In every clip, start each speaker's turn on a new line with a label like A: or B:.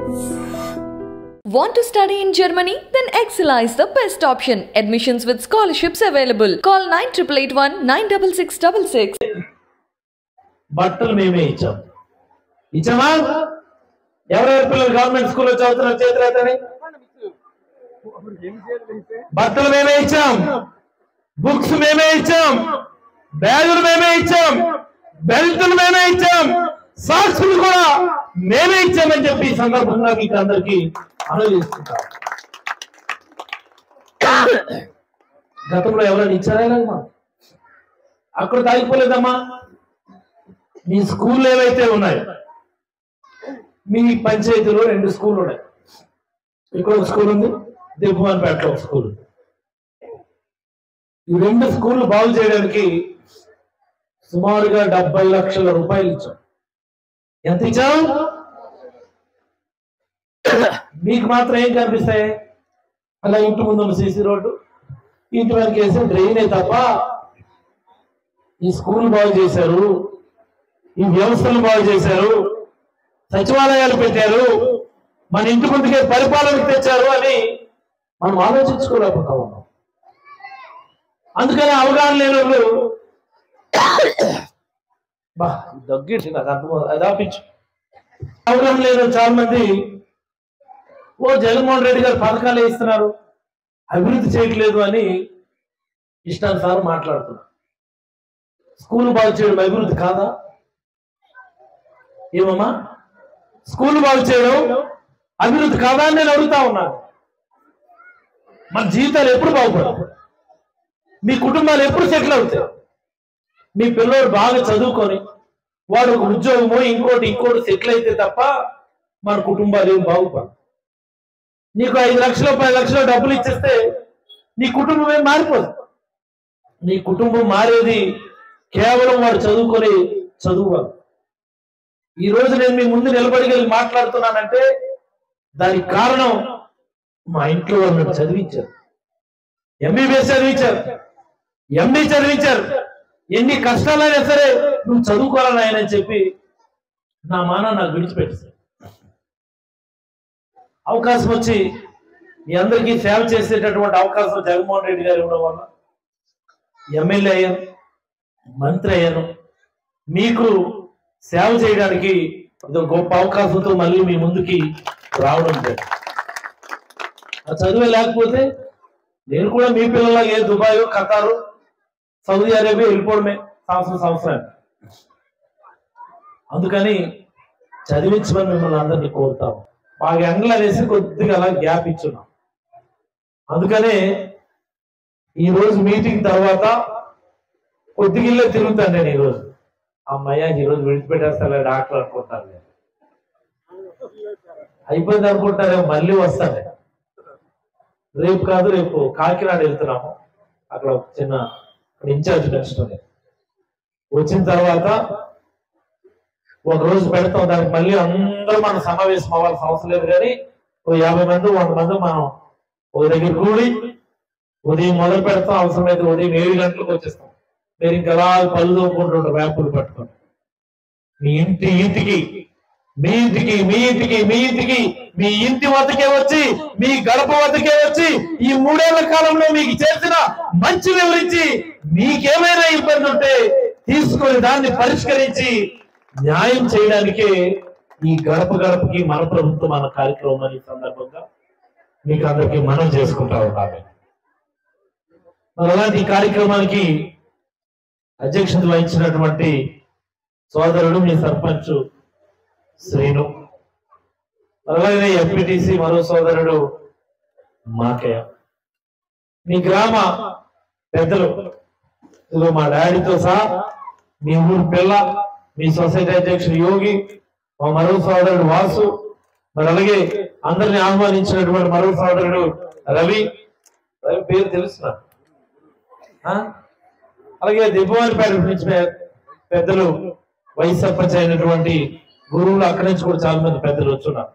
A: Want to study in Germany? Then Excella is the best option. Admissions with scholarships available. Call 9881 96666.
B: బట్టలు మేమే ఇచ్చాం ఇచ్చామా ఎవరెవరి పిల్లలు government స్కూల్లో చదువుతున్నారు చేతులైతేనే బట్టలు మేమే ఇచ్చాం బుక్స్ మేమే ఇచ్చాం బ్యాగులు మేమే ఇచ్చాం బెల్టులు మేమే ఇచ్చాం సాక్సులు కూడా మేమే ఇచ్చామని చెప్పి ఈ సందర్భంగా మీకు అందరికి మనవి చేసుకుంటాం గతంలో ఎవరైనా ఇచ్చారా ఇలాగ అక్కడ తాగిపోలేదమ్మా మీ స్కూల్ ఏవైతే ఉన్నాయో మీ పంచాయతీలో రెండు స్కూల్ ఉన్నాయి ఇక్కడ ఒక స్కూల్ ఉంది దిబ్బవాన్పేటలో ఒక స్కూల్ ఉంది ఈ రెండు స్కూళ్ళు బాగు చేయడానికి సుమారుగా డెబ్బై లక్షల రూపాయలు ఇచ్చాం ఎంత ఇచ్చాం మీకు మాత్రం ఏం కనిపిస్తాయి అలా ఇంటి ముందు ఉన్న సీసీ రోడ్డు ఇంటి వెనక వేసే డ్రైనే తప్ప ఈ స్కూల్ బాగు చేశారు ఈ వ్యవస్థలు బాగు చేశారు సచివాలయాలు పెట్టారు మన ఇంటి ముందుకే పరిపాలనకు తెచ్చారు అని మనం ఆలోచించుకోలేకపోతా ఉన్నాం అందుకని అవగాహన లేని వాళ్ళు బా దగ్గించి నాకు అర్థం అది ఆపించు అవగాహన లేని వాళ్ళు చాలా మంది ఓ జగన్మోహన్ రెడ్డి గారు పథకాలు ఇస్తున్నారు అభివృద్ధి చేయట్లేదు అని ఇష్టానుసారం మాట్లాడుతున్నారు స్కూల్ బాగు చేయడం అభివృద్ధి కాదా ఏమమ్మా స్కూల్ బాగు చేయడం అభివృద్ధి కాదా అని నేను అడుగుతా ఉన్నాను మన జీవితాలు ఎప్పుడు బాగుపడవు మీ కుటుంబాలు ఎప్పుడు సెటిల్ అవుతాయి మీ పిల్లోడు బాగా చదువుకొని వాడు ఒక ఉద్యోగమో ఇంకోటి ఇంకోటి సెటిల్ అయితే తప్ప మన కుటుంబాలు ఏం బాగుపడవు నీకు ఐదు లక్షలు పది లక్షలు డబ్బులు ఇచ్చేస్తే నీ కుటుంబం ఏం మారిపోదు నీ కుటుంబం మారేది కేవలం వాడు చదువుకొని చదువు వల్ల. ఈ రోజు నేను మీ ముందు నిలబడి మాట్లాడుతున్నానంటే దానికి కారణం మా ఇంట్లో వాళ్ళు నన్ను చదివించారు ఎంబీబీఎస్ చదివించారు ఎండి చదివించారు ఎన్ని కష్టాలైనా సరే నువ్వు చదువుకోవాలని ఆయన చెప్పి నా మాన నాకు విడిచిపెట్టేశారు అవకాశం వచ్చి మీ అందరికీ సేవ చేసేటటువంటి అవకాశం జగన్మోహన్ రెడ్డి గారు ఇవ్వడం వల్ల ఎమ్మెల్యే అయ్యాను మంత్రి అయ్యాను మీకు సేవ చేయడానికి ఇది గొప్ప అవకాశంతో మళ్ళీ మీ ముందుకి రావడం జరిగింది ఆ చదువే లేకపోతే నేను కూడా మీ పిల్లలాగా ఏ దుబాయ్ ఖతారు సౌదీ అరేబియా వెళ్ళిపోవడమే సంవత్సరం సంవత్సరం అందుకని చదివించమని మిమ్మల్ని అందరినీ కోరుతాం బాగా ఎండలు అనేసి కొద్దిగా అలా గ్యాప్ ఇచ్చున్నాం అందుకనే ఈ రోజు మీటింగ్ తర్వాత కొద్దిగా ఇల్లే తిరుగుతాను నేను ఈరోజు అమ్మయ్య ఈరోజు విడిచిపెట్టేస్తాలే డాక్టర్ అనుకుంటాను నేను అయిపోయింది అనుకుంటారేమో మళ్ళీ వస్తాను రేపు కాదు రేపు కాకినాడ వెళ్తున్నాము అక్కడ ఒక చిన్న ఇన్ఛార్జ్ నెక్స్ట్ వచ్చిన తర్వాత ఒక రోజు పెడతాం దానికి మళ్ళీ అందరూ మనం సమావేశం అవ్వాల్సిన అవసరం లేదు కానీ ఓ యాభై మంది వంద మంది మనం ఒక దగ్గర కూడి ఉదయం మొదలు పెడతాం అవసరమైతే ఉదయం ఏడు గంటలకు వచ్చేస్తాం మీరు ఇంకా అలా పళ్ళు తోముకుంటుంటారు వ్యాపులు పట్టుకొని మీ ఇంటి ఇంటికి మీ ఇంటికి మీ ఇంటికి మీ ఇంటికి మీ ఇంటి వద్దకే వచ్చి మీ గడప వద్దకే వచ్చి ఈ మూడేళ్ల కాలంలో మీకు చేసిన మంచి వివరించి మీకేమైనా ఇబ్బంది ఉంటే తీసుకొని దాన్ని పరిష్కరించి న్యాయం చేయడానికే ఈ గడప గడపకి మన ప్రభుత్వం మన కార్యక్రమం అని ఈ సందర్భంగా మీకు అందరికీ మనం చేసుకుంటా ఉన్నాము మరి అలాంటి ఈ కార్యక్రమానికి అధ్యక్షత వహించినటువంటి సోదరుడు మీ సర్పంచ్ శ్రీను అలాగే ఎంపీటీసీ మరో సోదరుడు మాకయ్య మీ గ్రామ పెద్దలు ఇదిగో మా డాడీతో సహా మీ ఊరు పిల్ల మీ సొసైటీ అధ్యక్షుడు యోగి మా మరో సోదరుడు వాసు మరి అలాగే అందరిని ఆహ్వానించినటువంటి మరో సోదరుడు రవి రవి పేరు తెలుసు నాకు. ఆ? అలాగే దిబ్బవానిపేట నుంచి పె- పెద్దలు వైస్ సర్పంచ్ అయినటువంటి గురువులు అక్కడి నుంచి కూడా చాలా మంది పెద్దలు వచ్చున్నారు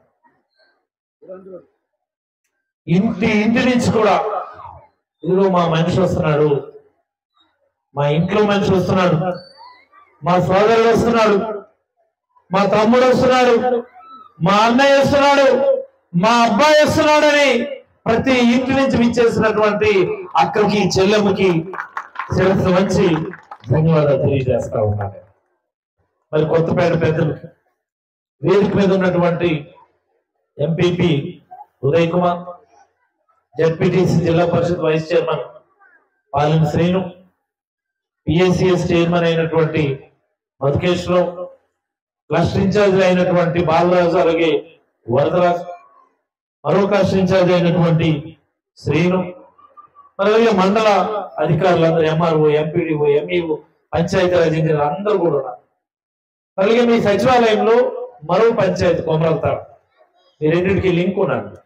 B: ఇంటి ఇంటి నుంచి కూడా ఇదిగో మా మనిషి వస్తున్నాడు మా ఇంట్లో మనిషి వస్తున్నాడు మా సోదరుడు వస్తున్నాడు మా తమ్ముడు వస్తున్నాడు మా అన్నయ్య వస్తున్నాడు మా అబ్బాయి వస్తున్నాడని ప్రతి ఇంటి నుంచి విచ్చేసినటువంటి అక్కకి చెల్లెమ్మకి శిరస్సు వంచి ధన్యవాదాలు తెలియజేస్తా ఉన్నాను మరి కొత్తపేట పెద్దలకి వేదిక మీద ఉన్నటువంటి ఎంపీపీ ఉదయ్ కుమార్ జడ్పీటీసీ జిల్లా Parishad vice chairman Palem Srinu PSCS chairman అయినటువంటి మధుకేశ్వరరావు క్లస్టర్ ఇన్ఛార్జ్ అయినటువంటి బాలరాజు అలాగే వరదరాజు మరో క్లస్టర్ ఇన్ఛార్జ్ అయినటువంటి శ్రీను మరి అలాగే మండల అధికారులందరూ MRO MPDO MEO Panchayatiraj engineer అందరూ కూడా ఉన్నారు అలాగే మీ సచివాలయంలో మరో పంచాయతీ కొమరల్తాడు ఈ రెండింటికి లింక్ ఉన్నాడు